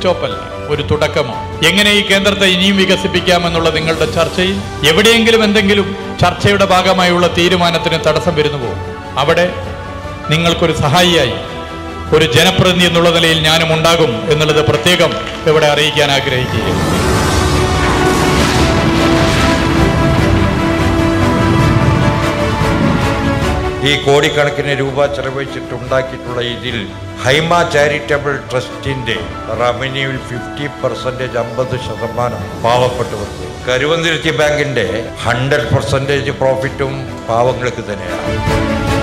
stop അല്ല ഒരു തുടക്കമാണ് എങ്ങനെ ഈ കേന്ദ്രത്തെ ഇനിയും വികസിപ്പിക്കാമെന്നുള്ള നിങ്ങളുടെ ചർച്ചയിൽ എവിടെയെങ്കിലും എന്തെങ്കിലും ചർച്ചയുടെ ഭാഗമായുള്ള തീരുമാനത്തിന് തടസ്സം വരുന്നു പോകും അവിടെ നിങ്ങൾക്കൊരു സഹായിയായി ഒരു ജനപ്രതിനിധി എന്നുള്ള നിലയിൽ ഞാനും ഉണ്ടാകും എന്നുള്ളത് പ്രത്യേകം ഇവിടെ അറിയിക്കാൻ ആഗ്രഹിക്കുകയാണ് ഈ കോടിക്കണക്കിന് രൂപ ചെലവഴിച്ചിട്ടുണ്ടാക്കിയിട്ടുള്ള ഇതിൽ ഹൈമ ചാരിറ്റബിൾ ട്രസ്റ്റിന്റെ റവന്യൂവിൽ ഫിഫ്റ്റി പെർസെൻറ്റേജ് അമ്പത് ശതമാനം പാവപ്പെട്ടവർക്ക് കരുവന്തിരുത്തി ബാങ്കിന്റെ ഹൺഡ്രഡ് പെർസെൻറ്റേജ് പ്രോഫിറ്റും പാവങ്ങൾക്ക് തന്നെയാണ്